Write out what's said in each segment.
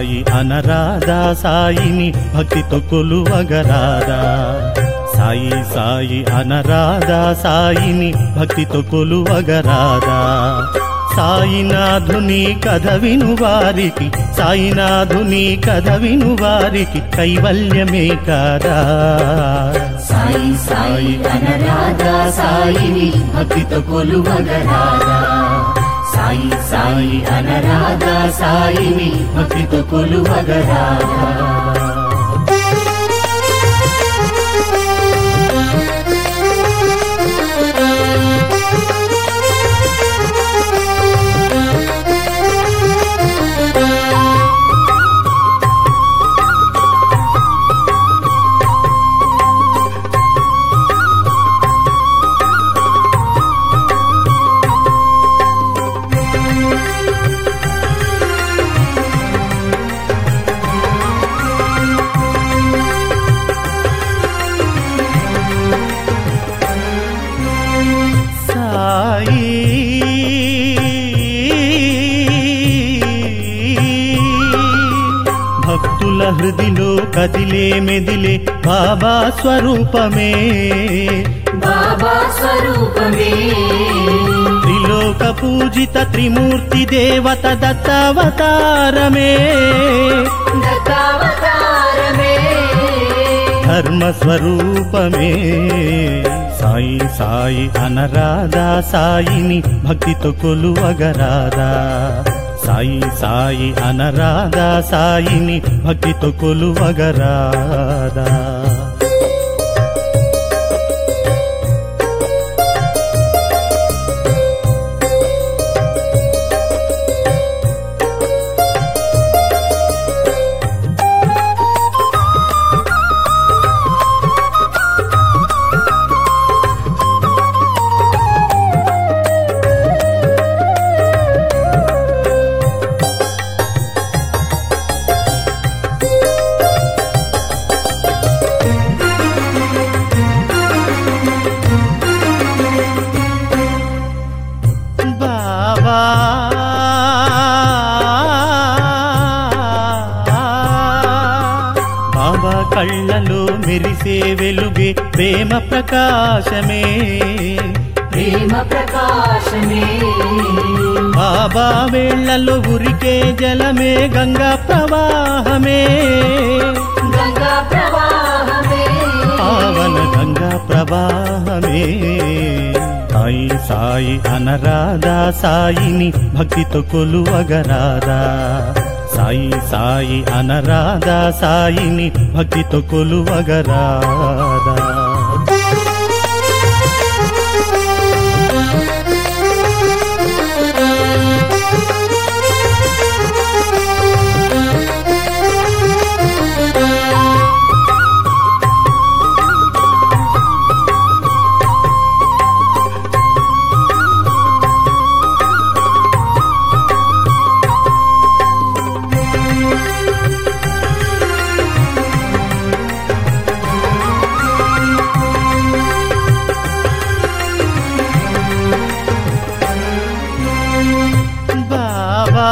సాయి అనరాధా సాయిని భక్తితో కొలువగరాదా సాయి సాయి అనరాధా సాయిని భక్తితో కొలువగరాదా సాయినాథుని కథ విను వారికి సాయినాథుని కథ విను వారికి కైవల్యమే కాదా సాయి సాయి అనరాధా సాయిని భక్తితో కొలువగరాదా సాయి సాయి అనరాధా సాయిని భక్తితో కొలువగరాదా సాయి భక్తుల హృదిలో కదిలే మెదిలే బాబా స్వరూపమే బాబా స్వరూపమే త్రిలోక పూజిత త్రిమూర్తి దేవత దత్తావతారమే దత్తావతారమే ధర్మ స్వరూపమే సాయి సాయి అనరాధా సాయిని భక్తితో కొలువగరాదా సాయి సాయి అనరాధా సాయిని భక్తితో కొలువగరాదా బాబా బాబా కళ్ళలో మెరిసే వెలుగే ప్రేమ ప్రకాశమే ప్రేమ ప్రకాశమే బాబా వేళ్లలో ఉరికే జలమే గంగా ప్రవాహమే గంగా ప్రవాహమే పావన గంగా ప్రవాహమే సాయి సాయి అనరాధా సాయిని భక్తితో కొలువగరాదా సాయి సాయి అనరాధా సాయిని భక్తితో కొలువగరాదా బాబా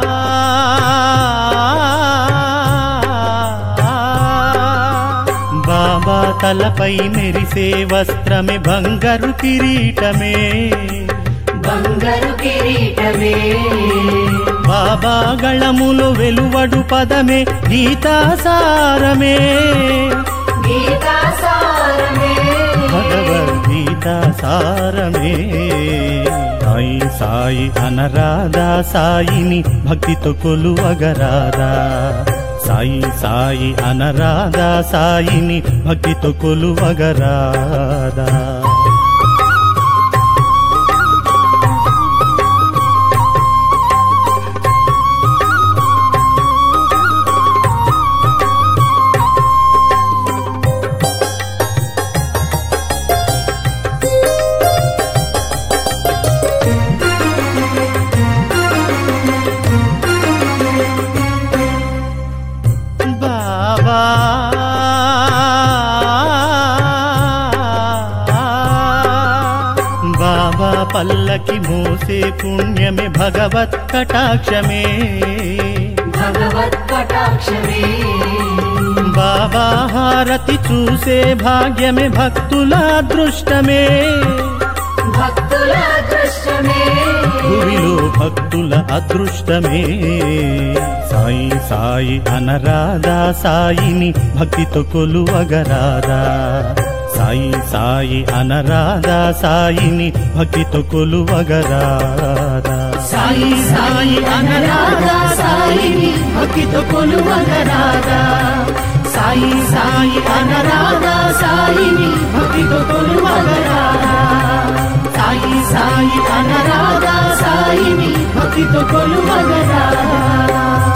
బాబా తలపై మెరిసే వస్త్రమే బంగారు కిరీటమే బంగారు కిరీటమే బాబా గళములు వెలువడు పదమే గీతాసారమే గీతా సారమే భగవద్గీత సారమే సాయి సాయి అనరాధా సాయిని భక్తితో కొలువగరాదా సాయి సాయి అనరాధా సాయిని భక్తితో కొలువగరాదా బాబా బాబా పల్లకి మోసే పుణ్యమే భగవత్ కటాక్షమే భగవత్ కటాక్షమే బాబా హారతి చూసే భాగ్యమే భక్తుల అదృష్టమే భక్తుల అదృష్టమే భూమిలో భక్తుల అదృష్టమే సాయి సాయి అనరాదా సాయిని భక్తితో కొలువగరాదా సాయి సాయి అనరాదా సాయిని భక్తితో కొలువగరాదా సాయి సాయి అనరాదా సాయిని భక్తితో కొలువగరాదా సాయి సాయి అనరాదా సాయిని భక్తితో కొలువగరాదా సాయి సాయి అనరాధా సాయిని భక్తితో కొలువగరా